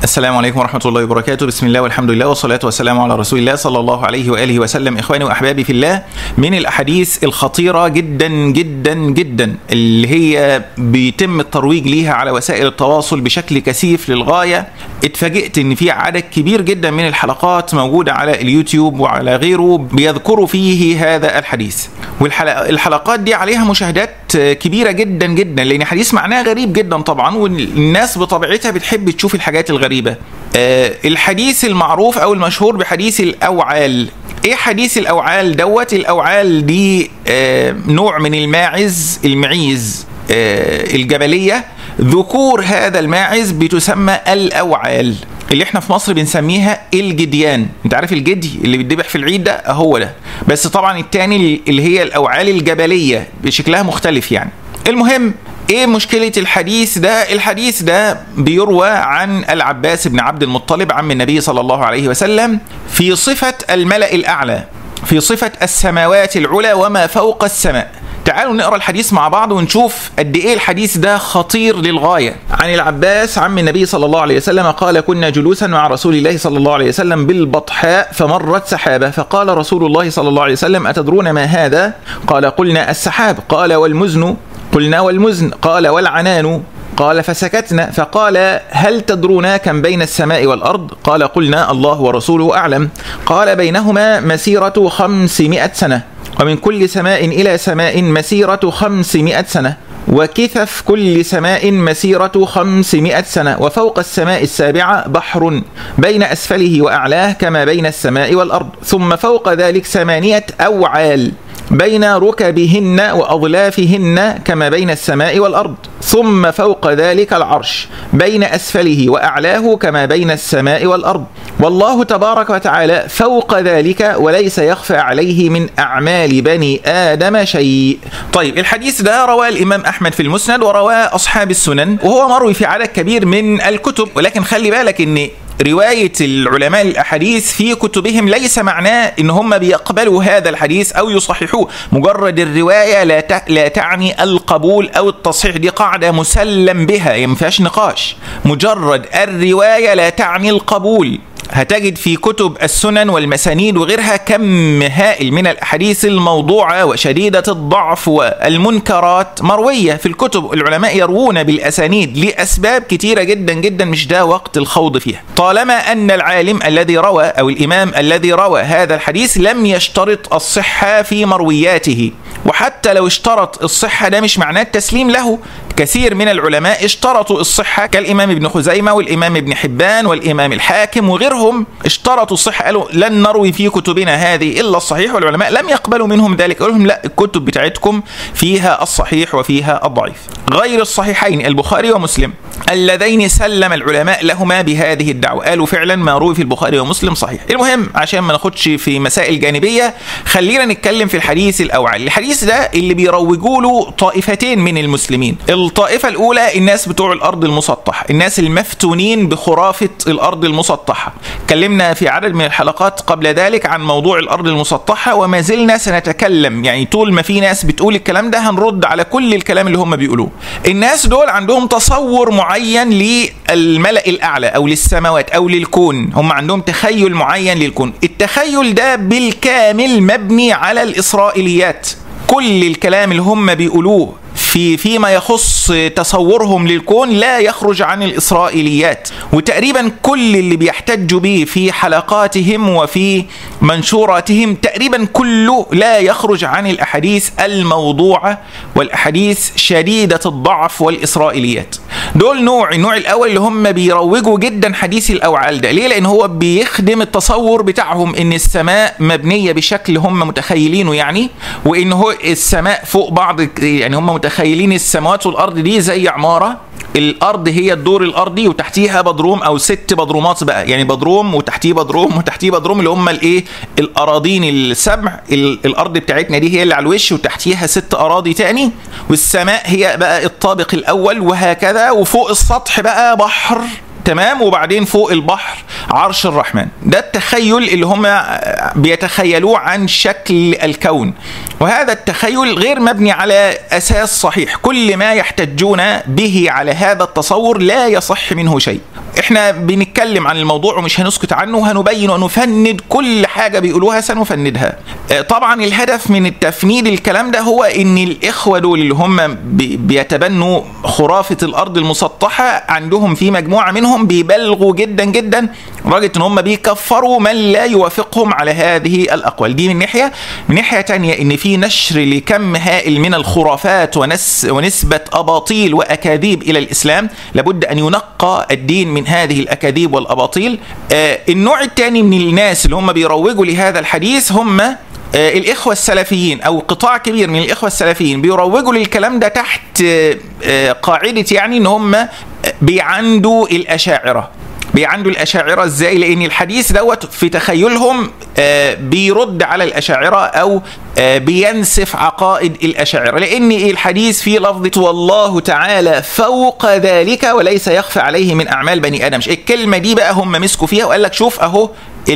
السلام عليكم ورحمة الله وبركاته بسم الله والحمد لله والصلاة والسلام على رسول الله صلى الله عليه وآله وسلم إخواني وأحبابي في الله من الأحاديث الخطيرة جدا جدا جدا اللي هي بيتم الترويج ليها على وسائل التواصل بشكل كثيف للغاية اتفاجئت ان في عدد كبير جدا من الحلقات موجودة على اليوتيوب وعلى غيره بيذكروا فيه هذا الحديث والحلقات دي عليها مشاهدات كبيرة جدا جدا لأن حديث معناه غريب جدا طبعا والناس بطبيعتها بتحب تشوف الحاجات الغريبة آه، الحديث المعروف أو المشهور بحديث الأوعال ايه حديث الاوعال دوت الاوعال دي آه، نوع من الماعز المعيز آه، الجبليه ذكور هذا الماعز بتسمى الاوعال اللي احنا في مصر بنسميها الجديان انت عارف الجدي اللي بيتذبح في العيد ده هو ده بس طبعا التاني اللي هي الاوعال الجبليه بشكلها مختلف يعني المهم ايه مشكلة الحديث ده؟ الحديث ده بيروى عن العباس بن عبد المطلب عم النبي صلى الله عليه وسلم في صفة الملأ الأعلى في صفة السماوات العلى وما فوق السماء تعالوا نقرا الحديث مع بعض ونشوف قد ايه الحديث ده خطير للغايه. عن العباس عم النبي صلى الله عليه وسلم قال كنا جلوسا مع رسول الله صلى الله عليه وسلم بالبطحاء فمرت سحابه فقال رسول الله صلى الله عليه وسلم اتدرون ما هذا؟ قال قلنا السحاب قال والمزن قلنا والمزن قال والعنان قال فسكتنا فقال هل تدرون كم بين السماء والأرض قال قلنا الله ورسوله أعلم قال بينهما مسيرة خمسمائة سنة ومن كل سماء إلى سماء مسيرة خمسمائة سنة وكثف كل سماء مسيرة خمسمائة سنة وفوق السماء السابعة بحر بين أسفله وأعلاه كما بين السماء والأرض ثم فوق ذلك ثمانية أوعال بين ركبهن واظلافهن كما بين السماء والارض ثم فوق ذلك العرش بين اسفله واعلاه كما بين السماء والارض والله تبارك وتعالى فوق ذلك وليس يخفى عليه من اعمال بني ادم شيء طيب الحديث ده رواه الامام احمد في المسند ورواه اصحاب السنن وهو مروي في عدد كبير من الكتب ولكن خلي بالك ان رواية العلماء الأحاديث في كتبهم ليس معناه إن هم بيقبلوا هذا الحديث أو يصححوه مجرد الرواية لا لا تعني القبول أو التصحيح دي قاعدة مسلم بها يعني ما فيهاش نقاش مجرد الرواية لا تعني القبول هتجد في كتب السنن والمسانيد وغيرها كم هائل من الاحاديث الموضوعه وشديده الضعف والمنكرات مرويه في الكتب العلماء يروون بالاسانيد لاسباب كثيره جدا جدا مش ده وقت الخوض فيها طالما ان العالم الذي روى او الامام الذي روى هذا الحديث لم يشترط الصحه في مروياته وحتى لو اشترط الصحه ده مش معناه التسليم له كثير من العلماء اشترطوا الصحه كالامام ابن خزيمه والامام ابن حبان والامام الحاكم وغيرهم اشترطوا الصحه قالوا لن نروي في كتبنا هذه الا الصحيح والعلماء لم يقبلوا منهم ذلك قالوا لهم لا الكتب بتاعتكم فيها الصحيح وفيها الضعيف غير الصحيحين البخاري ومسلم اللذين سلم العلماء لهما بهذه الدعوه قالوا فعلا ما روي في البخاري ومسلم صحيح المهم عشان ما ناخدش في مسائل جانبيه خلينا نتكلم في الحديث الاوعى الحديث ده اللي بيروجوا له طائفتين من المسلمين الطائفه الاولى الناس بتوع الارض المسطحه الناس المفتونين بخرافه الارض المسطحه اتكلمنا في عدد من الحلقات قبل ذلك عن موضوع الارض المسطحه وما زلنا سنتكلم يعني طول ما في ناس بتقول الكلام ده هنرد على كل الكلام اللي هم بيقولوه الناس دول عندهم تصور معين للملأ الاعلى او للسماوات او للكون هم عندهم تخيل معين للكون التخيل ده بالكامل مبني على الاسرائيليات كل الكلام اللي هم بيقولوه في فيما يخص تصورهم للكون لا يخرج عن الاسرائيليات وتقريبا كل اللي بيحتجوا به في حلقاتهم وفي منشوراتهم تقريبا كله لا يخرج عن الاحاديث الموضوعه والاحاديث شديده الضعف والاسرائيليات دول نوع النوع الاول اللي هم بيروجوا جدا حديث الاوعال ده ليه لان هو بيخدم التصور بتاعهم ان السماء مبنيه بشكل هم متخيلينه يعني وان هو السماء فوق بعض يعني هم متخيلين السماوات والارض دي زي عماره الارض هي الدور الارضي وتحتيها بدروم او ست بدرومات بقى يعني بدروم وتحتيه بدروم وتحتيه بدروم اللي هم الايه الاراضين السبع الارض بتاعتنا دي هي اللي على الوش وتحتيها ست اراضي تاني والسماء هي بقى الطابق الاول وهكذا وفوق السطح بقى بحر تمام وبعدين فوق البحر عرش الرحمن ده التخيل اللي هم بيتخيلوه عن شكل الكون وهذا التخيل غير مبني على اساس صحيح كل ما يحتجون به على هذا التصور لا يصح منه شيء احنا بنتكلم عن الموضوع ومش هنسكت عنه وهنبين ونفند كل حاجة بيقولوها سنفندها طبعا الهدف من التفنيد الكلام ده هو ان الاخوة دول اللي هم بيتبنوا خرافة الارض المسطحة عندهم في مجموعة منهم بيبالغوا جدا جدا لدرجة ان هم بيكفروا من لا يوافقهم على هذه الاقوال دي من ناحية من ناحية تانية ان في نشر لكم هائل من الخرافات ونس ونسبة اباطيل واكاذيب الى الاسلام لابد ان ينقى الدين من هذه الاكاذيب والاباطيل آه النوع الثاني من الناس اللي هم بيروجوا لهذا الحديث هم آه الاخوه السلفيين او قطاع كبير من الاخوه السلفيين بيروجوا للكلام ده تحت آه قاعده يعني ان هم بيعندوا الاشاعره بيعندوا الاشاعره ازاي لان الحديث دوت في تخيلهم بيرد على الاشاعره او بينسف عقائد الاشاعره لان الحديث فيه لفظه والله تعالى فوق ذلك وليس يخفى عليه من اعمال بني ادم الكلمه دي بقى هم مسكوا فيها وقال لك شوف اهو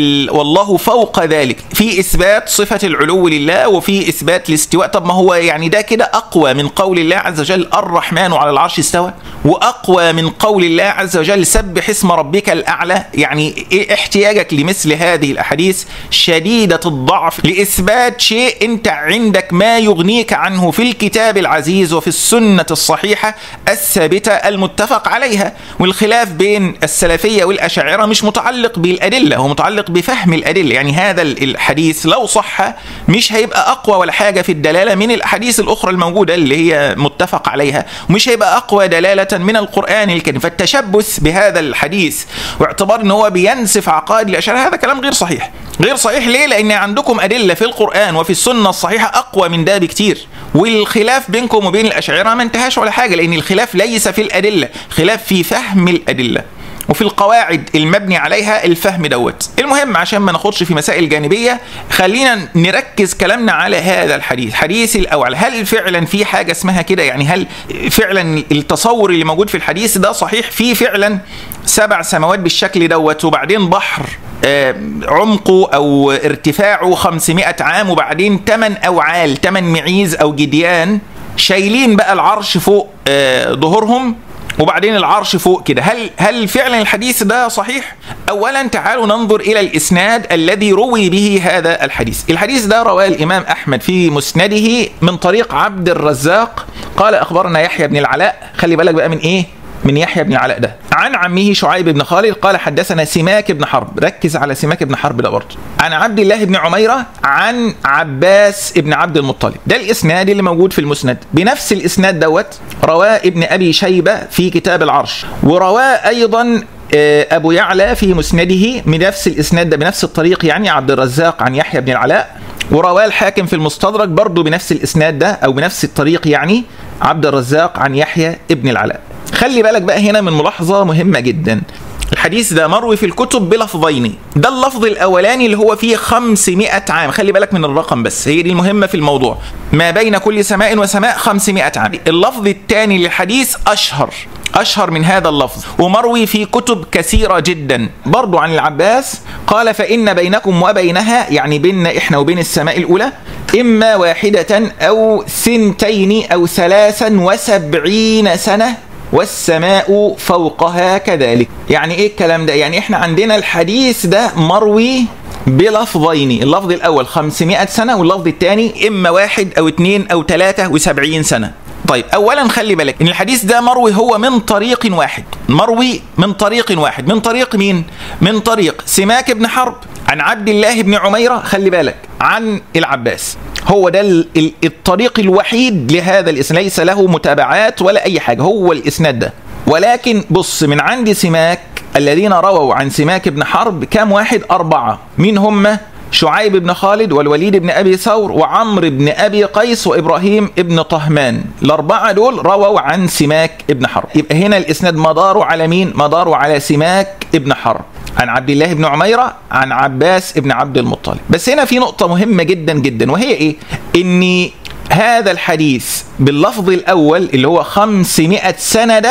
والله فوق ذلك في اثبات صفه العلو لله وفي اثبات الاستواء طب ما هو يعني ده كده اقوى من قول الله عز وجل الرحمن على العرش استوى واقوى من قول الله عز وجل سبح اسم ربك الاعلى يعني ايه احتياجك لمثل هذه الاحاديث شديده الضعف لاثبات شيء انت عندك ما يغنيك عنه في الكتاب العزيز وفي السنه الصحيحه الثابته المتفق عليها والخلاف بين السلفيه والاشاعره مش متعلق بالادله هو متعلق بفهم الادله يعني هذا الحديث لو صح مش هيبقى اقوى ولا حاجه في الدلاله من الاحاديث الاخرى الموجوده اللي هي متفق عليها ومش هيبقى اقوى دلاله من القران الكريم فالتشبث بهذا الحديث واعتبار ان هو بينسف عقائد الاشاعره هذا كلام غير صحيح غير صحيح ليه لان عندكم ادله في القران وفي السنه الصحيحه اقوى من ده بكتير والخلاف بينكم وبين الاشاعره ما انتهاش ولا حاجه لان الخلاف ليس في الادله خلاف في فهم الادله وفي القواعد المبني عليها الفهم دوت المهم عشان ما ناخدش في مسائل جانبية خلينا نركز كلامنا على هذا الحديث حديث الأول هل فعلا في حاجة اسمها كده يعني هل فعلا التصور اللي موجود في الحديث ده صحيح في فعلا سبع سماوات بالشكل دوت وبعدين بحر عمقه او ارتفاعه 500 عام وبعدين 8 اوعال 8 معيز او جديان شايلين بقى العرش فوق ظهورهم وبعدين العرش فوق كده هل هل فعلا الحديث ده صحيح اولا تعالوا ننظر الى الاسناد الذي روي به هذا الحديث الحديث ده رواه الامام احمد في مسنده من طريق عبد الرزاق قال اخبرنا يحيى بن العلاء خلي بالك بقى من ايه من يحيى بن علاء ده عن عمه شعيب بن خالد قال حدثنا سماك بن حرب ركز على سماك بن حرب ده برضه عن عبد الله بن عميرة عن عباس بن عبد المطلب ده الاسناد اللي موجود في المسند بنفس الاسناد دوت رواه ابن ابي شيبة في كتاب العرش ورواه ايضا ابو يعلى في مسنده بنفس الاسناد ده بنفس الطريق يعني عبد الرزاق عن يحيى بن العلاء ورواه الحاكم في المستدرك برضه بنفس الاسناد ده او بنفس الطريق يعني عبد الرزاق عن يحيى ابن العلاء خلي بالك بقى هنا من ملاحظة مهمة جدا الحديث ده مروي في الكتب بلفظين ده اللفظ الاولاني اللي هو فيه 500 عام خلي بالك من الرقم بس هي دي المهمه في الموضوع ما بين كل سماء وسماء 500 عام اللفظ الثاني للحديث اشهر أشهر من هذا اللفظ ومروي في كتب كثيرة جدا برضو عن العباس قال فإن بينكم وبينها يعني بيننا إحنا وبين السماء الأولى إما واحدة أو ثنتين أو ثلاثا وسبعين سنة والسماء فوقها كذلك يعني ايه الكلام ده يعني احنا عندنا الحديث ده مروي بلفظين اللفظ الاول 500 سنه واللفظ الثاني اما واحد او اثنين او ثلاثه وسبعين سنه طيب اولا خلي بالك ان الحديث ده مروي هو من طريق واحد مروي من طريق واحد من طريق مين من طريق سماك بن حرب عن عبد الله بن عميره خلي بالك عن العباس هو ده الطريق الوحيد لهذا الاسناد ليس له متابعات ولا اي حاجه هو الاسناد ده ولكن بص من عند سماك الذين رووا عن سماك بن حرب كم واحد أربعة مين هم شعيب بن خالد والوليد بن أبي ثور وعمرو بن أبي قيس وإبراهيم بن طهمان الأربعة دول رووا عن سماك بن حرب يبقى هنا الإسناد مداره على مين مداره على سماك بن حرب عن عبد الله بن عميرة عن عباس بن عبد المطلب بس هنا في نقطة مهمة جدا جدا وهي إيه إن هذا الحديث باللفظ الأول اللي هو 500 سنة ده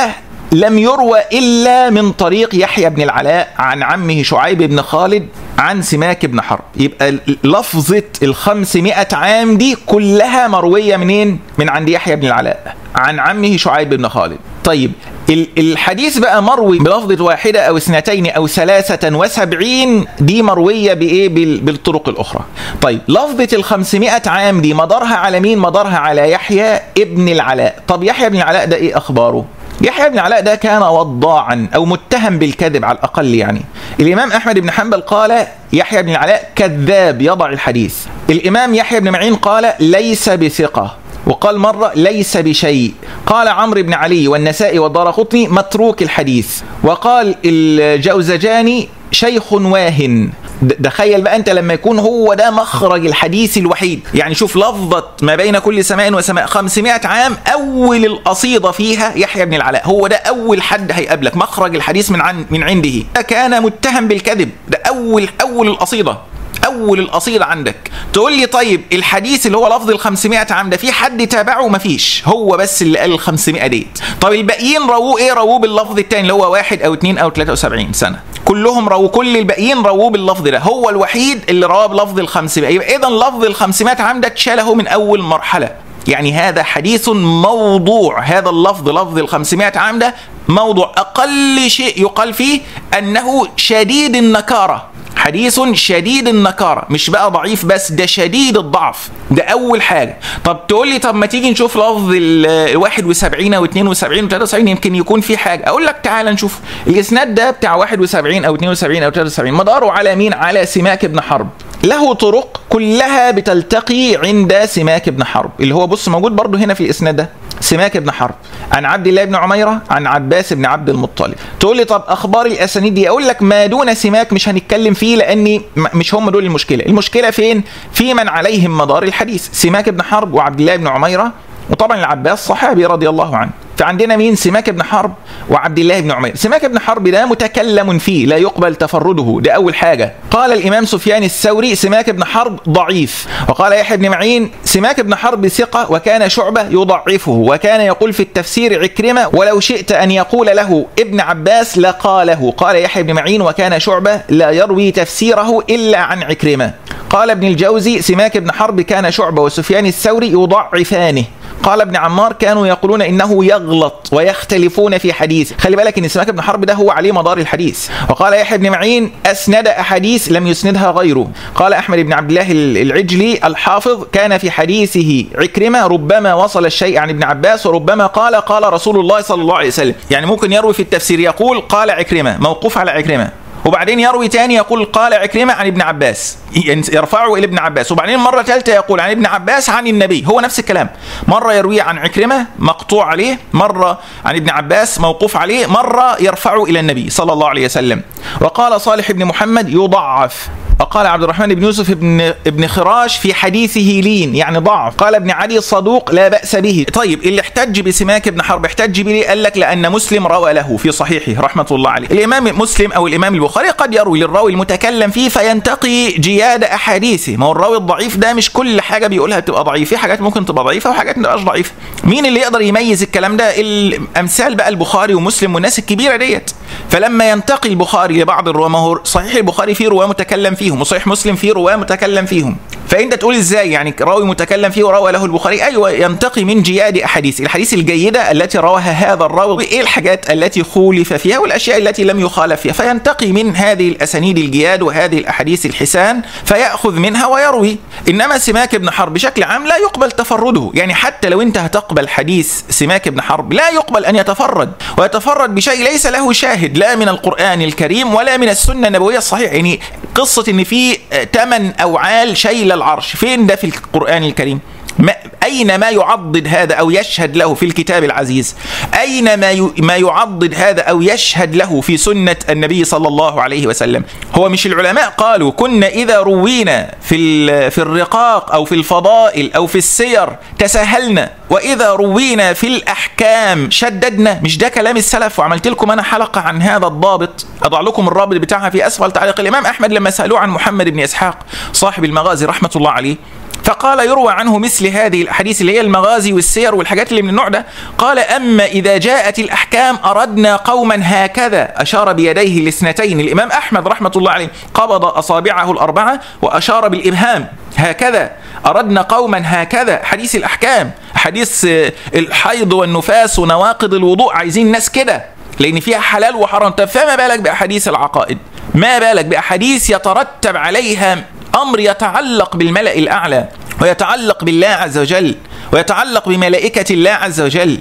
لم يروى إلا من طريق يحيى بن العلاء عن عمه شعيب بن خالد عن سماك بن حرب يبقى لفظة الخمسمائة عام دي كلها مروية منين؟ من عند يحيى بن العلاء عن عمه شعيب بن خالد طيب الحديث بقى مروي بلفظة واحدة أو اثنتين أو ثلاثة وسبعين دي مروية بإيه بالطرق الأخرى طيب لفظة الخمسمائة عام دي مدارها على مين مدارها على يحيى ابن العلاء طب يحيى بن العلاء ده إيه أخباره يحيى بن علاء ده كان وضاعا او متهم بالكذب على الاقل يعني الامام احمد بن حنبل قال يحيى بن العلاء كذاب يضع الحديث الامام يحيى بن معين قال ليس بثقه وقال مرة ليس بشيء قال عمرو بن علي والنسائي والدار قطني متروك الحديث وقال الجوزجاني شيخ واهن تخيل بقى انت لما يكون هو ده مخرج الحديث الوحيد يعني شوف لفظة ما بين كل سماء وسماء 500 عام اول القصيدة فيها يحيى بن العلاء هو ده اول حد هيقابلك مخرج الحديث من عن من عنده كان متهم بالكذب ده اول اول القصيدة اول القصيده عندك تقول لي طيب الحديث اللي هو لفظ ال 500 عام ده في حد تابعه مفيش هو بس اللي قال ال 500 ديت طب الباقيين رووه ايه رووه باللفظ الثاني اللي هو واحد او اثنين او 73 سنه كلهم رووا كل الباقيين رووه باللفظ ده هو الوحيد اللي رواه بلفظ ال 500 يبقى اذا لفظ ال 500 عام ده اتشاله من اول مرحله يعني هذا حديث موضوع هذا اللفظ لفظ ال 500 عام ده موضوع اقل شيء يقال فيه انه شديد النكاره حديث شديد النكارة مش بقى ضعيف بس ده شديد الضعف ده أول حاجة طب تقول لي طب ما تيجي نشوف لفظ ال 71 أو 72 أو 73 يمكن يكون في حاجة أقول لك تعال نشوف الإسناد ده بتاع 71 أو 72 أو 73 مداره على مين؟ على سماك بن حرب له طرق كلها بتلتقي عند سماك بن حرب اللي هو بص موجود برضه هنا في الإسناد ده سماك بن حرب عن عبد الله بن عميرة عن عباس بن عبد المطلب تقول لي طب أخبار الأسانيد دي أقول لك ما دون سماك مش هنتكلم فيه لأني مش هم دول المشكلة المشكلة فين في من عليهم مدار الحديث سماك بن حرب وعبد الله بن عميرة وطبعا العباس صحابي رضي الله عنه فعندنا مين سماك بن حرب وعبد الله بن عمير سماك بن حرب ده متكلم فيه لا يقبل تفرده ده أول حاجة قال الإمام سفيان الثوري سماك بن حرب ضعيف وقال يحيى بن معين سماك بن حرب ثقة وكان شعبة يضعفه وكان يقول في التفسير عكرمة ولو شئت أن يقول له ابن عباس لقاله قال يحيى بن معين وكان شعبة لا يروي تفسيره إلا عن عكرمة قال ابن الجوزي سماك بن حرب كان شعبة وسفيان الثوري يضعفانه قال ابن عمار كانوا يقولون انه يغلط ويختلفون في حديث خلي بالك ان سماك بن حرب ده هو عليه مدار الحديث وقال يحيى بن معين اسند احاديث لم يسندها غيره قال احمد بن عبد الله العجلي الحافظ كان في حديثه عكرمه ربما وصل الشيء عن ابن عباس وربما قال قال رسول الله صلى الله عليه وسلم يعني ممكن يروي في التفسير يقول قال عكرمه موقوف على عكرمه وبعدين يروي تاني يقول قال عكرمة عن ابن عباس يرفعه إلى ابن عباس وبعدين مرة ثالثة يقول عن ابن عباس عن النبي هو نفس الكلام مرة يروي عن عكرمة مقطوع عليه مرة عن ابن عباس موقوف عليه مرة يرفعه إلى النبي صلى الله عليه وسلم وقال صالح بن محمد يضعف وقال عبد الرحمن بن يوسف بن ابن خراش في حديثه لين يعني ضعف قال ابن علي صدوق لا بأس به طيب اللي احتج بسماك بن حرب احتج به قال لك لأن مسلم روى له في صحيحه رحمة الله عليه الإمام مسلم أو الإمام البخاري قد يروي للراوي المتكلم فيه فينتقي جياد أحاديثه ما هو الراوي الضعيف ده مش كل حاجة بيقولها تبقى ضعيف في حاجات ممكن تبقى ضعيفة وحاجات ما تبقاش ضعيفة مين اللي يقدر يميز الكلام ده الأمثال بقى البخاري ومسلم والناس الكبيرة ديت فلما ينتقي البخاري لبعض الرواة ما هو صحيح البخاري فيه رواه متكلم فيهم وصحيح مسلم فيه رواه متكلم فيهم فانت تقول ازاي يعني راوي متكلم فيه وروى له البخاري ايوه ينتقي من جياد احاديث الحديث الجيده التي رواها هذا الراوي ايه الحاجات التي خولف فيها والاشياء التي لم يخالف فيها فينتقي من هذه الاسانيد الجياد وهذه الاحاديث الحسان فياخذ منها ويروي انما سماك بن حرب بشكل عام لا يقبل تفرده يعني حتى لو انت هتقبل حديث سماك بن حرب لا يقبل ان يتفرد ويتفرد بشيء ليس له شاهد لا من القران الكريم ولا من السنه النبويه الصحيحه يعني قصه ان في ثمن اوعال شيل العرش فين ده في القرآن الكريم ما أين ما يعضد هذا أو يشهد له في الكتاب العزيز أين ما ما يعضد هذا أو يشهد له في سنة النبي صلى الله عليه وسلم هو مش العلماء قالوا كنا إذا روينا في في الرقاق أو في الفضائل أو في السير تساهلنا وإذا روينا في الأحكام شددنا مش ده كلام السلف وعملت لكم أنا حلقة عن هذا الضابط أضع لكم الرابط بتاعها في أسفل تعليق الإمام أحمد لما سألوه عن محمد بن إسحاق صاحب المغازي رحمة الله عليه فقال يروى عنه مثل هذه الاحاديث اللي هي المغازي والسير والحاجات اللي من النوع ده قال اما اذا جاءت الاحكام اردنا قوما هكذا اشار بيديه الاثنتين الامام احمد رحمه الله عليه قبض اصابعه الاربعه واشار بالابهام هكذا اردنا قوما هكذا حديث الاحكام حديث الحيض والنفاس ونواقض الوضوء عايزين ناس كده لان فيها حلال وحرام طب فما بالك باحاديث العقائد ما بالك باحاديث يترتب عليها امر يتعلق بالملا الاعلى ويتعلق بالله عز وجل ويتعلق بملائكه الله عز وجل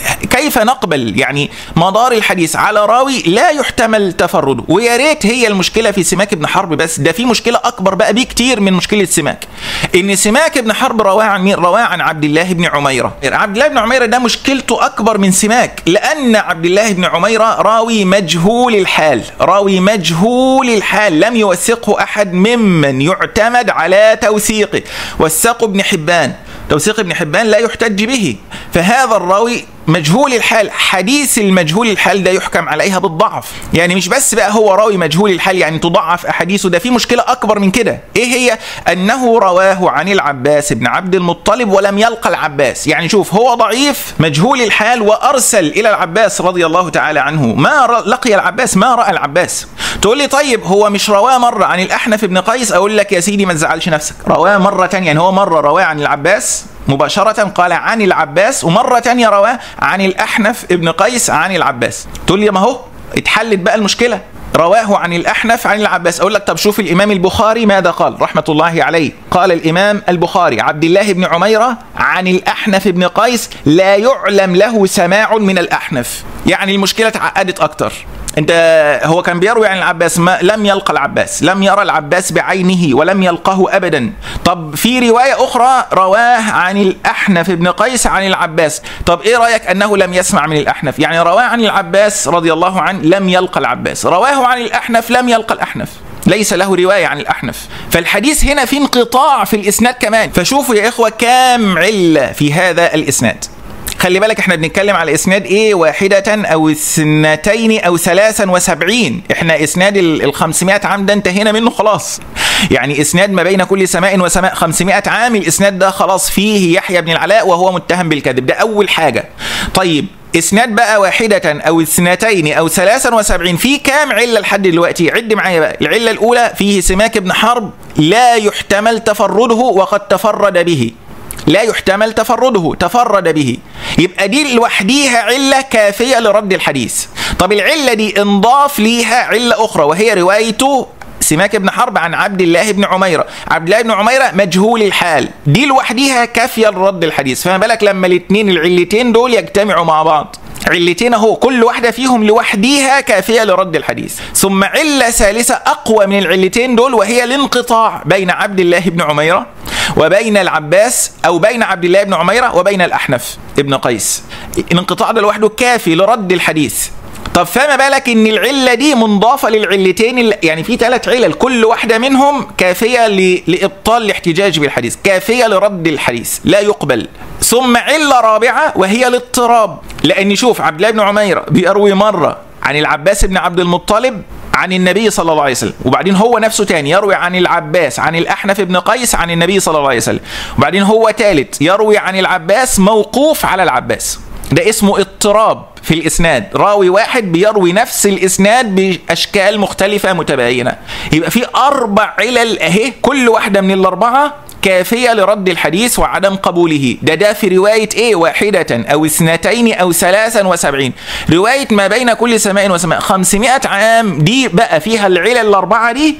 كيف نقبل يعني مدار الحديث على راوي لا يحتمل تفرده ويا ريت هي المشكله في سماك بن حرب بس ده في مشكله اكبر بقى بيه كتير من مشكله سماك ان سماك بن حرب رواه عن مين رواه عن عبد الله بن عميره عبد الله بن عميره ده مشكلته اكبر من سماك لان عبد الله بن عميره راوي مجهول الحال راوي مجهول الحال لم يوثقه احد ممن يعتمد على توثيقه وثقه ابن حبان توثيق ابن حبان لا يحتج به فهذا الراوي مجهول الحال حديث المجهول الحال ده يحكم عليها بالضعف يعني مش بس بقى هو راوي مجهول الحال يعني تضعف احاديثه ده في مشكله اكبر من كده ايه هي انه رواه عن العباس بن عبد المطلب ولم يلقى العباس يعني شوف هو ضعيف مجهول الحال وارسل الى العباس رضي الله تعالى عنه ما لقي العباس ما راى العباس تقول لي طيب هو مش رواه مره عن الاحنف بن قيس اقول لك يا سيدي ما تزعلش نفسك رواه مره ثانيه يعني هو مره رواه عن العباس مباشرة قال عن العباس ومرة تانية رواه عن الأحنف ابن قيس عن العباس تقول لي ما هو اتحلت بقى المشكلة رواه عن الأحنف عن العباس أقول لك طب شوف الإمام البخاري ماذا قال رحمة الله عليه قال الإمام البخاري عبد الله بن عميرة عن الأحنف بن قيس لا يعلم له سماع من الأحنف يعني المشكلة اتعقدت أكتر انت هو كان بيروي عن العباس ما لم يلقى العباس لم يرى العباس بعينه ولم يلقه ابدا طب في روايه اخرى رواه عن الاحنف بن قيس عن العباس طب ايه رايك انه لم يسمع من الاحنف يعني رواه عن العباس رضي الله عنه لم يلقى العباس رواه عن الاحنف لم يلقى الاحنف ليس له رواية عن الأحنف فالحديث هنا في انقطاع في الإسناد كمان فشوفوا يا إخوة كام علة في هذا الإسناد خلي بالك احنا بنتكلم على اسناد ايه واحدة او اثنتين او ثلاثا وسبعين احنا اسناد ال 500 عام ده انتهينا منه خلاص يعني اسناد ما بين كل سماء وسماء 500 عام الاسناد ده خلاص فيه يحيى بن العلاء وهو متهم بالكذب ده اول حاجة طيب اسناد بقى واحدة او اثنتين او ثلاثا وسبعين في كام علة لحد دلوقتي عد معايا بقى العلة الاولى فيه سماك بن حرب لا يحتمل تفرده وقد تفرد به لا يحتمل تفرده تفرد به يبقى دي لوحديها علة كافية لرد الحديث طب العلة دي انضاف ليها علة أخرى وهي روايته سماك بن حرب عن عبد الله بن عميرة عبد الله بن عميرة مجهول الحال دي لوحديها كافية لرد الحديث فما بالك لما الاثنين العلتين دول يجتمعوا مع بعض علتين اهو كل واحدة فيهم لوحديها كافية لرد الحديث ثم علة ثالثة أقوى من العلتين دول وهي الانقطاع بين عبد الله بن عميرة وبين العباس أو بين عبد الله بن عميرة وبين الأحنف ابن قيس الانقطاع ده لوحده كافي لرد الحديث طب فما بالك ان العله دي منضافه للعلتين يعني في ثلاث علل كل واحده منهم كافيه لابطال الاحتجاج بالحديث كافيه لرد الحديث لا يقبل ثم عله رابعه وهي الاضطراب لان شوف عبد الله بن عميره بيروي مره عن العباس بن عبد المطلب عن النبي صلى الله عليه وسلم وبعدين هو نفسه تاني يروي عن العباس عن الأحنف بن قيس عن النبي صلى الله عليه وسلم وبعدين هو ثالث يروي عن العباس موقوف على العباس ده اسمه اضطراب في الاسناد راوي واحد بيروي نفس الاسناد باشكال مختلفه متباينه يبقى في اربع علل اهي كل واحده من الاربعه كافية لرد الحديث وعدم قبوله ده ده في رواية ايه واحدة او اثنتين او ثلاثا وسبعين رواية ما بين كل سماء وسماء خمسمائة عام دي بقى فيها العلل الاربعة دي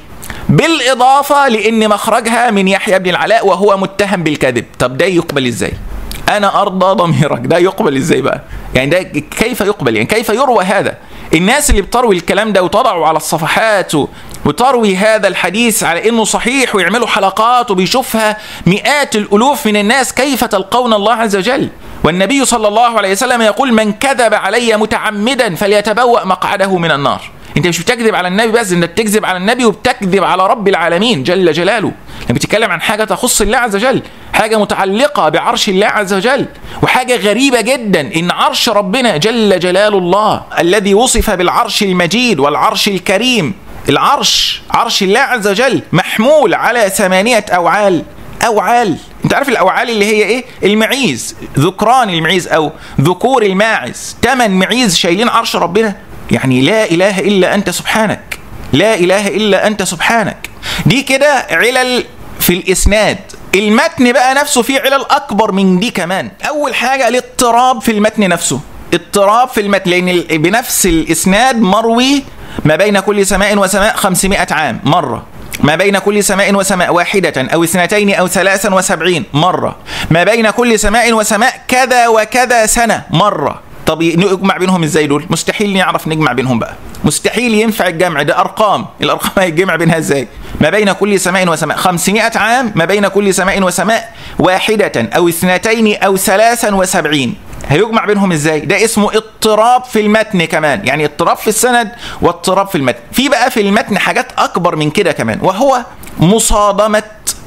بالاضافة لان مخرجها من يحيى بن العلاء وهو متهم بالكذب طب ده يقبل ازاي انا ارضى ضميرك ده يقبل ازاي بقى يعني ده كيف يقبل يعني كيف يروى هذا الناس اللي بتروي الكلام ده وتضعه على الصفحات وتروي هذا الحديث على انه صحيح ويعملوا حلقات وبيشوفها مئات الالوف من الناس كيف تلقون الله عز وجل والنبي صلى الله عليه وسلم يقول من كذب علي متعمدا فليتبوأ مقعده من النار انت مش بتكذب على النبي بس انت بتكذب على النبي وبتكذب على رب العالمين جل جلاله لما بتتكلم عن حاجه تخص الله عز وجل حاجه متعلقه بعرش الله عز وجل وحاجه غريبه جدا ان عرش ربنا جل جلال الله الذي وصف بالعرش المجيد والعرش الكريم العرش عرش الله عز وجل محمول على ثمانيه اوعال اوعال انت عارف الاوعال اللي هي ايه المعيز ذكران المعيز او ذكور الماعز ثمان معيز شايلين عرش ربنا يعني لا اله الا انت سبحانك لا اله الا انت سبحانك دي كده علل في الاسناد المتن بقى نفسه فيه علل اكبر من دي كمان اول حاجه الاضطراب في المتن نفسه اضطراب في المتن لان بنفس الاسناد مروي ما بين كل سماء وسماء 500 عام مره ما بين كل سماء وسماء واحدة أو اثنتين أو ثلاثا وسبعين مرة ما بين كل سماء وسماء كذا وكذا سنة مرة طب نجمع بينهم ازاي دول مستحيل نعرف نجمع بينهم بقى مستحيل ينفع الجمع ده ارقام الارقام هيتجمع بينها ازاي ما بين كل سماء وسماء 500 عام ما بين كل سماء وسماء واحدة او اثنتين او ثلاثا وسبعين هيجمع بينهم ازاي ده اسمه اضطراب في المتن كمان يعني اضطراب في السند واضطراب في المتن في بقى في المتن حاجات اكبر من كده كمان وهو مصادمه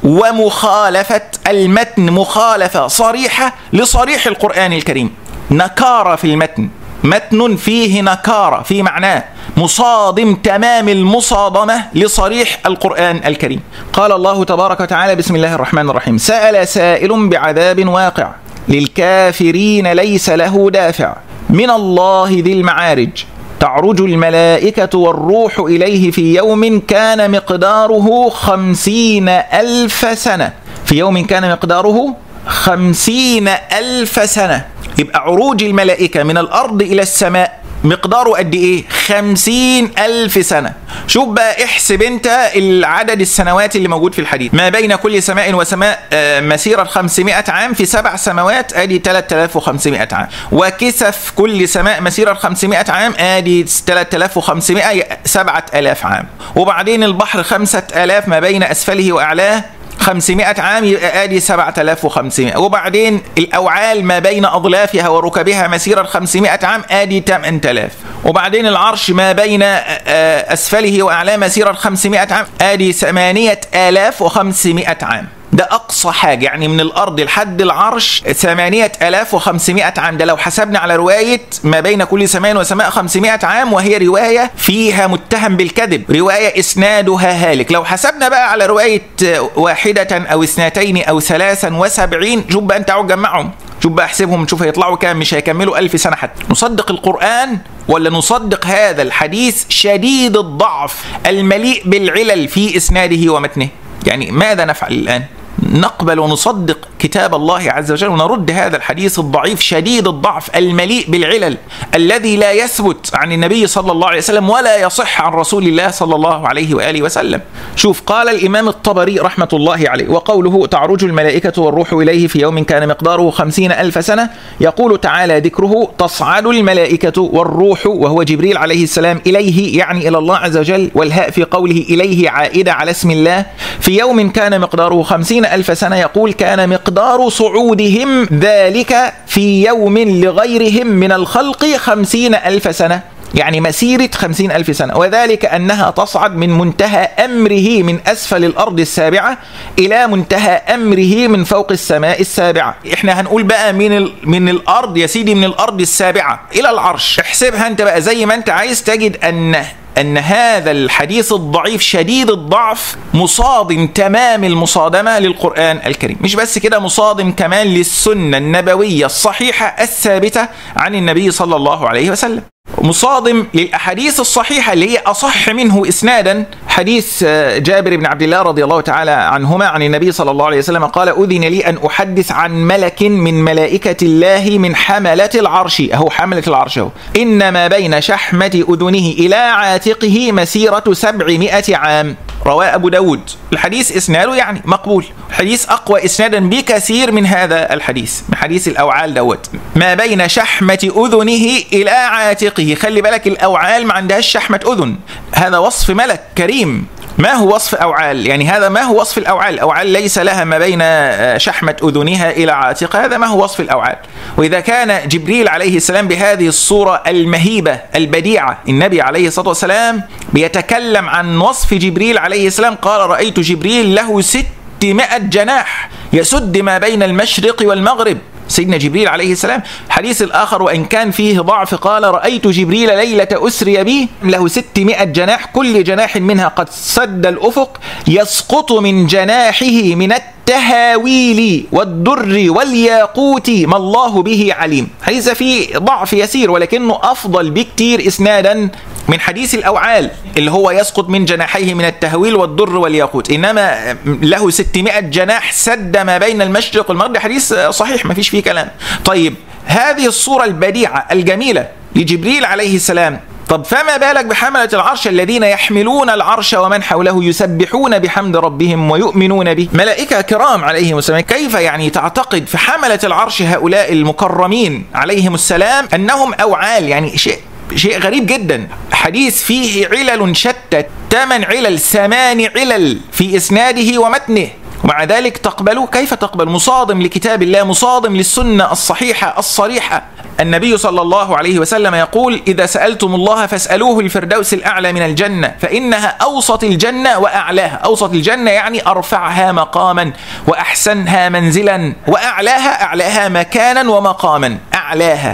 ومخالفه المتن مخالفه صريحه لصريح القران الكريم نكاره في المتن متن فيه نكاره في معناه مصادم تمام المصادمه لصريح القران الكريم قال الله تبارك وتعالى بسم الله الرحمن الرحيم سال سائل بعذاب واقع للكافرين ليس له دافع من الله ذي المعارج تعرج الملائكة والروح إليه في يوم كان مقداره خمسين ألف سنة في يوم كان مقداره خمسين ألف سنة يبقى عروج الملائكة من الأرض إلى السماء مقداره قد ايه خمسين ألف سنة شوف بقى احسب انت العدد السنوات اللي موجود في الحديث ما بين كل سماء وسماء مسيرة 500 عام في سبع سماوات ادي 3500 عام وكسف كل سماء مسيرة 500 عام ادي 3500 7000 عام وبعدين البحر 5000 ما بين اسفله واعلاه 500 عام يبقى ادي 7500 وبعدين الاوعال ما بين اضلافها وركبها مسيره 500 عام ادي 8000 وبعدين العرش ما بين اسفله واعلاه مسيره 500 عام ادي 8500 عام ده أقصى حاجة يعني من الأرض لحد العرش 8500 عام ده لو حسبنا على رواية ما بين كل سماء وسماء 500 عام وهي رواية فيها متهم بالكذب رواية إسنادها هالك لو حسبنا بقى على رواية واحدة أو اثنتين أو ثلاثا وسبعين شوف بقى أنت عاود جمعهم شوف بقى احسبهم شوف هيطلعوا كام مش هيكملوا ألف سنة حتى نصدق القرآن ولا نصدق هذا الحديث شديد الضعف المليء بالعلل في إسناده ومتنه يعني ماذا نفعل الآن نقبل ونصدق كتاب الله عز وجل ونرد هذا الحديث الضعيف شديد الضعف المليء بالعلل الذي لا يثبت عن النبي صلى الله عليه وسلم ولا يصح عن رسول الله صلى الله عليه واله وسلم. شوف قال الامام الطبري رحمه الله عليه وقوله تعرج الملائكه والروح اليه في يوم كان مقداره خمسين الف سنه يقول تعالى ذكره تصعد الملائكه والروح وهو جبريل عليه السلام اليه يعني الى الله عز وجل والهاء في قوله اليه عائده على اسم الله في يوم كان مقداره خمسين ألف سنة يقول كان مقدار صعودهم ذلك في يوم لغيرهم من الخلق خمسين ألف سنة يعني مسيرة خمسين ألف سنة وذلك أنها تصعد من منتهى أمره من أسفل الأرض السابعة إلى منتهى أمره من فوق السماء السابعة إحنا هنقول بقى من, ال... من الأرض يا سيدي من الأرض السابعة إلى العرش احسبها أنت بقى زي ما أنت عايز تجد أن أن هذا الحديث الضعيف شديد الضعف مصادم تمام المصادمة للقرآن الكريم مش بس كده مصادم كمان للسنة النبوية الصحيحة الثابتة عن النبي صلى الله عليه وسلم مصادم للاحاديث الصحيحه اللي هي اصح منه اسنادا حديث جابر بن عبد الله رضي الله تعالى عنهما عن النبي صلى الله عليه وسلم قال اذن لي ان احدث عن ملك من ملائكه الله من حمله العرش اهو حمله العرش اهو ان ما بين شحمه اذنه الى عاتقه مسيره سبعمائة عام رواه أبو داود الحديث إسناده يعني مقبول الحديث أقوى إسنادا بكثير من هذا الحديث من حديث الأوعال دوت ما بين شحمة أذنه إلى عاتقه خلي بالك الأوعال ما عندهاش شحمة أذن هذا وصف ملك كريم ما هو وصف أوعال يعني هذا ما هو وصف الأوعال الأوعال ليس لها ما بين شحمة أذنها إلى عاتقها هذا ما هو وصف الأوعال وإذا كان جبريل عليه السلام بهذه الصورة المهيبة البديعة النبي عليه الصلاة والسلام بيتكلم عن وصف جبريل عليه السلام قال رأيت جبريل له ستمائة جناح يسد ما بين المشرق والمغرب سيدنا جبريل عليه السلام الحديث الآخر وإن كان فيه ضعف قال رأيت جبريل ليلة أسري بي له ستمائة جناح كل جناح منها قد سد الأفق يسقط من جناحه من والتهاويل والدر والياقوت ما الله به عليم حديث فيه ضعف يسير ولكنه أفضل بكتير إسنادا من حديث الأوعال اللي هو يسقط من جناحيه من التهويل والضر والياقوت إنما له 600 جناح سد ما بين المشرق والمغرب حديث صحيح ما فيش فيه كلام طيب هذه الصورة البديعة الجميلة لجبريل عليه السلام طب فما بالك بحملة العرش الذين يحملون العرش ومن حوله يسبحون بحمد ربهم ويؤمنون به ملائكة كرام عليهم السلام كيف يعني تعتقد في حملة العرش هؤلاء المكرمين عليهم السلام أنهم أوعال يعني شيء شيء غريب جدا حديث فيه علل شتى ثمان علل ثمان علل في إسناده ومتنه ومع ذلك تقبل كيف تقبل مصادم لكتاب الله مصادم للسنة الصحيحة الصريحة النبي صلى الله عليه وسلم يقول إذا سألتم الله فاسألوه الفردوس الأعلى من الجنة فإنها أوسط الجنة وأعلاها أوسط الجنة يعني أرفعها مقاما وأحسنها منزلا وأعلاها أعلاها مكانا ومقاما أعلاها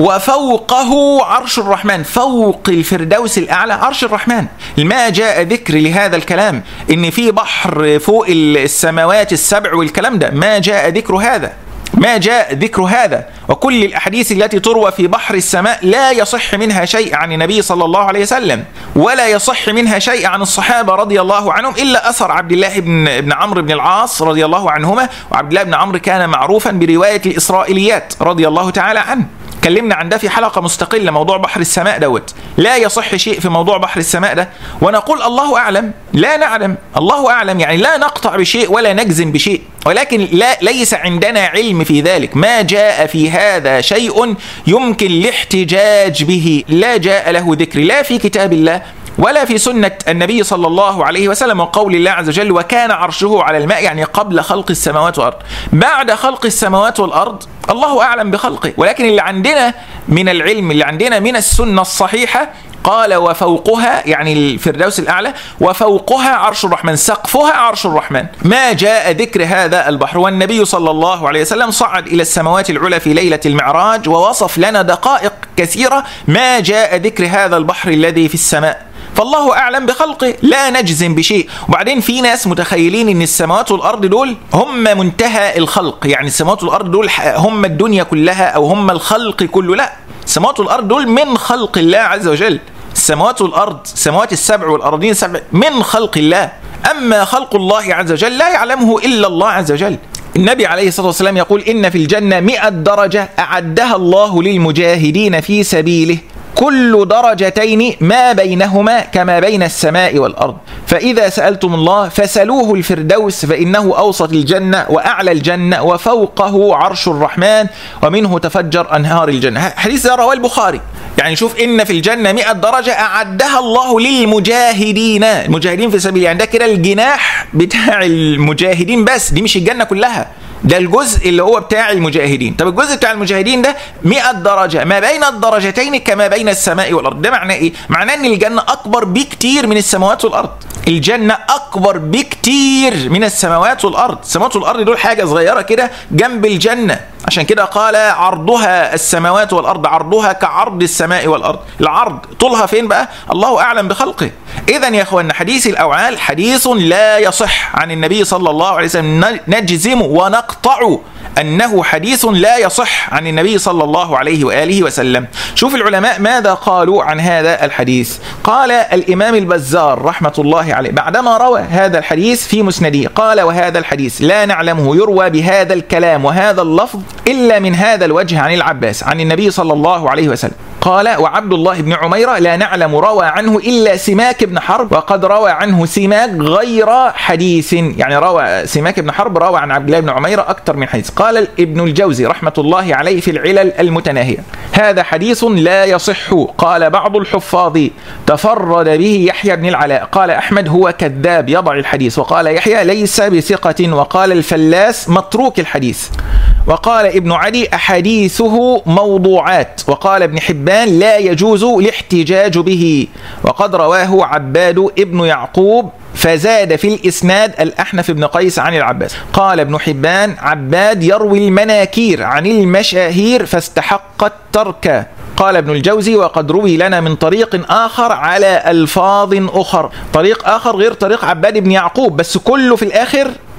وفوقه عرش الرحمن فوق الفردوس الاعلى عرش الرحمن ما جاء ذكر لهذا الكلام ان في بحر فوق السماوات السبع والكلام ده ما جاء ذكر هذا ما جاء ذكر هذا وكل الاحاديث التي تروى في بحر السماء لا يصح منها شيء عن النبي صلى الله عليه وسلم ولا يصح منها شيء عن الصحابه رضي الله عنهم الا اثر عبد الله بن بن عمرو بن العاص رضي الله عنهما وعبد الله بن عمرو كان معروفا بروايه الاسرائيليات رضي الله تعالى عنه اتكلمنا عن ده في حلقه مستقله موضوع بحر السماء دوت لا يصح شيء في موضوع بحر السماء ده ونقول الله اعلم لا نعلم الله اعلم يعني لا نقطع بشيء ولا نجزم بشيء ولكن لا ليس عندنا علم في ذلك ما جاء في هذا شيء يمكن الاحتجاج به لا جاء له ذكر لا في كتاب الله ولا في سنة النبي صلى الله عليه وسلم وقول الله عز وجل وكان عرشه على الماء يعني قبل خلق السماوات والأرض بعد خلق السماوات والأرض الله أعلم بخلقه ولكن اللي عندنا من العلم اللي عندنا من السنة الصحيحة قال وفوقها يعني الفردوس الأعلى وفوقها عرش الرحمن سقفها عرش الرحمن ما جاء ذكر هذا البحر والنبي صلى الله عليه وسلم صعد إلى السماوات العلى في ليلة المعراج ووصف لنا دقائق كثيرة ما جاء ذكر هذا البحر الذي في السماء فالله اعلم بخلقه لا نجزم بشيء وبعدين في ناس متخيلين ان السماوات والارض دول هم منتهى الخلق يعني السماوات والارض دول هم الدنيا كلها او هم الخلق كله لا السماوات والارض دول من خلق الله عز وجل السماوات والارض السماوات السبع والارضين السبع من خلق الله اما خلق الله عز وجل لا يعلمه الا الله عز وجل النبي عليه الصلاة والسلام يقول إن في الجنة مئة درجة أعدها الله للمجاهدين في سبيله كل درجتين ما بينهما كما بين السماء والارض فاذا سالتم الله فسلوه الفردوس فانه اوسط الجنه واعلى الجنه وفوقه عرش الرحمن ومنه تفجر انهار الجنه حديث رواه البخاري يعني شوف ان في الجنه 100 درجه اعدها الله للمجاهدين المجاهدين في سبيل يعني ده كده الجناح بتاع المجاهدين بس دي مش الجنه كلها ده الجزء اللي هو بتاع المجاهدين طب الجزء بتاع المجاهدين ده 100 درجة ما بين الدرجتين كما بين السماء والأرض ده معناه إيه؟ معناه إن الجنة أكبر بكتير من السماوات والأرض الجنة أكبر بكتير من السماوات والأرض السماوات والأرض دول حاجة صغيرة كده جنب الجنة عشان كده قال عرضها السماوات والأرض عرضها كعرض السماء والأرض العرض طولها فين بقى الله أعلم بخلقه إذا يا أخوان حديث الأوعال حديث لا يصح عن النبي صلى الله عليه وسلم نجزم ونقطع أنه حديث لا يصح عن النبي صلى الله عليه وآله وسلم شوف العلماء ماذا قالوا عن هذا الحديث قال الإمام البزار رحمة الله عليه بعدما روى هذا الحديث في مسنده قال وهذا الحديث لا نعلمه يروى بهذا الكلام وهذا اللفظ إلا من هذا الوجه عن العباس عن النبي صلى الله عليه وسلم قال وعبد الله بن عميرة لا نعلم روى عنه إلا سماك بن حرب وقد روى عنه سماك غير حديث يعني روى سماك بن حرب روى عن عبد الله بن عميرة أكثر من حديث قال ابن الجوزي رحمة الله عليه في العلل المتناهية هذا حديث لا يصح قال بعض الحفاظ تفرد به يحيى بن العلاء قال أحمد هو كذاب يضع الحديث وقال يحيى ليس بثقة وقال الفلاس متروك الحديث وقال ابن علي أحاديثه موضوعات وقال ابن حبان لا يجوز الاحتجاج به وقد رواه عباد ابن يعقوب فزاد في الإسناد الأحنف بن قيس عن العباس قال ابن حبان عباد يروي المناكير عن المشاهير فاستحق الترك قال ابن الجوزي وقد روي لنا من طريق آخر على ألفاظ أخر طريق آخر غير طريق عباد بن يعقوب بس كله في الآخر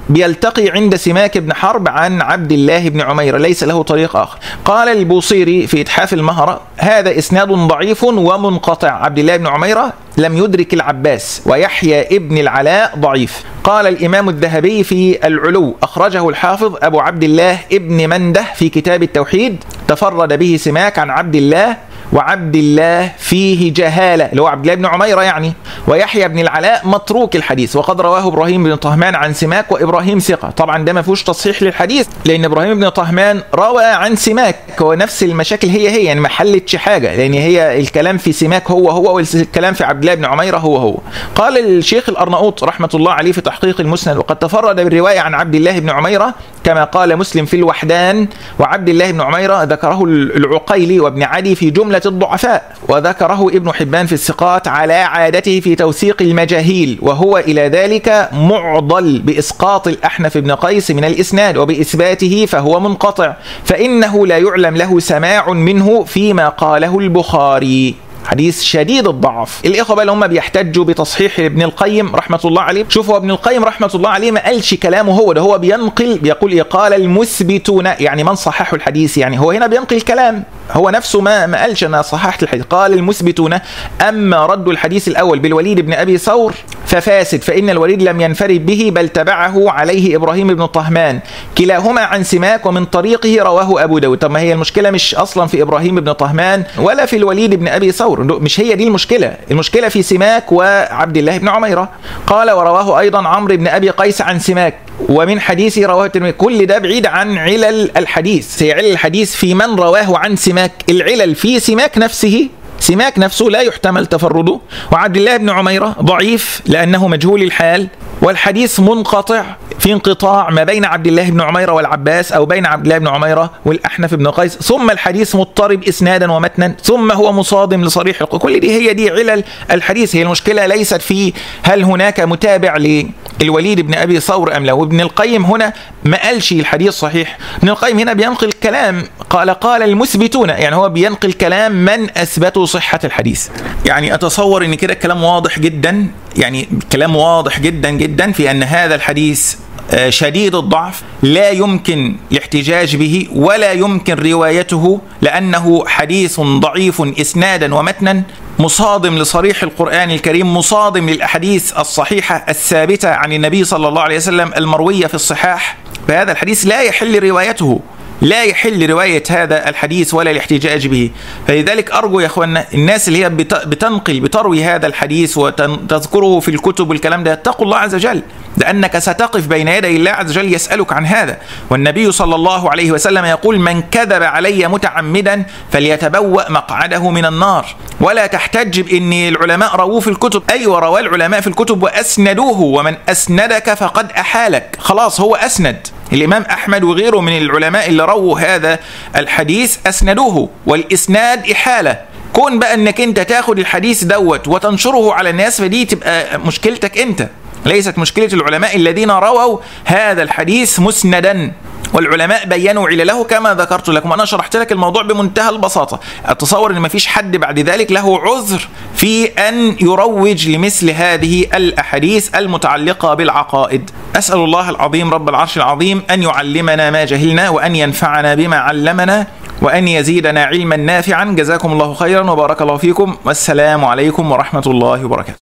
بيلتقي عند سماك بن حرب عن عبد الله بن عمير ليس له طريق آخر قال البوصيري في إتحاف المهرة هذا إسناد ضعيف ومنقطع عبد الله بن عميرة لم يدرك العباس ويحيى ابن العلاء ضعيف قال الإمام الذهبي في العلو أخرجه الحافظ أبو عبد الله ابن منده في كتاب التوحيد تفرد به سماك عن عبد الله وعبد الله فيه جهالة اللي هو عبد الله بن عميرة يعني ويحيى بن العلاء متروك الحديث وقد رواه إبراهيم بن طهمان عن سماك وإبراهيم ثقة طبعا ده ما فيهوش تصحيح للحديث لأن إبراهيم بن طهمان روى عن سماك هو نفس المشاكل هي هي يعني ما حلتش حاجة لأن هي الكلام في سماك هو هو والكلام في عبد الله بن عميرة هو هو قال الشيخ الأرناؤوط رحمة الله عليه في تحقيق المسند وقد تفرد بالرواية عن عبد الله بن عميرة كما قال مسلم في الوحدان وعبد الله بن عميرة ذكره العقيلي وابن عدي في جملة الضعفاء وذكره ابن حبان في الثقات على عادته في توثيق المجاهيل وهو إلى ذلك معضل بإسقاط الأحنف بن قيس من الإسناد وبإثباته فهو منقطع فإنه لا يعلم له سماع منه فيما قاله البخاري حديث شديد الضعف الاخوه بقى اللي هم بيحتجوا بتصحيح ابن القيم رحمه الله عليه شوفوا ابن القيم رحمه الله عليه ما قالش كلامه هو ده هو بينقل بيقول إيه قال المثبتون يعني من صححوا الحديث يعني هو هنا بينقل كلام هو نفسه ما ما قالش انا صححت الحديث قال المثبتون اما رد الحديث الاول بالوليد بن ابي ثور ففاسد فان الوليد لم ينفرد به بل تبعه عليه ابراهيم بن طهمان كلاهما عن سماك ومن طريقه رواه ابو داود طب ما هي المشكله مش اصلا في ابراهيم بن طهمان ولا في الوليد بن ابي ثور مش هي دي المشكله المشكله في سماك وعبد الله بن عميره قال ورواه ايضا عمرو بن ابي قيس عن سماك ومن حديث رواه الترمذي كل ده بعيد عن علل الحديث هي علل الحديث في من رواه عن سماك العلل في سماك نفسه سماك نفسه لا يحتمل تفرده وعبد الله بن عميرة ضعيف لأنه مجهول الحال والحديث منقطع في انقطاع ما بين عبد الله بن عميرة والعباس أو بين عبد الله بن عميرة والأحنف بن قيس ثم الحديث مضطرب إسنادا ومتنا ثم هو مصادم لصريح كل دي هي دي علل الحديث هي المشكلة ليست في هل هناك متابع للوليد بن أبي ثور أم لا وابن القيم هنا ما قالش الحديث صحيح ابن القيم هنا بينقل كلام قال قال المثبتون يعني هو بينقل كلام من أثبتوا صحة الحديث يعني أتصور أن كده الكلام واضح جدا يعني كلام واضح جدا جدا في أن هذا الحديث شديد الضعف لا يمكن الاحتجاج به ولا يمكن روايته لانه حديث ضعيف اسنادا ومتنا مصادم لصريح القران الكريم مصادم للاحاديث الصحيحه الثابته عن النبي صلى الله عليه وسلم المرويه في الصحاح فهذا الحديث لا يحل روايته لا يحل رواية هذا الحديث ولا الاحتجاج به فلذلك أرجو يا أخوانا الناس اللي هي بتنقل بتروي هذا الحديث وتذكره في الكتب والكلام ده اتقوا الله عز وجل لأنك ستقف بين يدي الله عز وجل يسألك عن هذا والنبي صلى الله عليه وسلم يقول من كذب علي متعمدا فليتبوأ مقعده من النار ولا تحتج بأن العلماء رووه في الكتب أيوة رواه العلماء في الكتب وأسندوه ومن أسندك فقد أحالك خلاص هو أسند الإمام أحمد وغيره من العلماء اللي رووا هذا الحديث أسندوه والإسناد إحالة كون بقى انك انت تاخد الحديث دوت وتنشره على الناس فدي تبقى مشكلتك انت ليست مشكلة العلماء الذين رووا هذا الحديث مسندا والعلماء بينوا علله كما ذكرت لكم انا شرحت لك الموضوع بمنتهى البساطه اتصور ان مفيش حد بعد ذلك له عذر في ان يروج لمثل هذه الاحاديث المتعلقه بالعقائد اسال الله العظيم رب العرش العظيم ان يعلمنا ما جهلنا وان ينفعنا بما علمنا وان يزيدنا علما نافعا جزاكم الله خيرا وبارك الله فيكم والسلام عليكم ورحمه الله وبركاته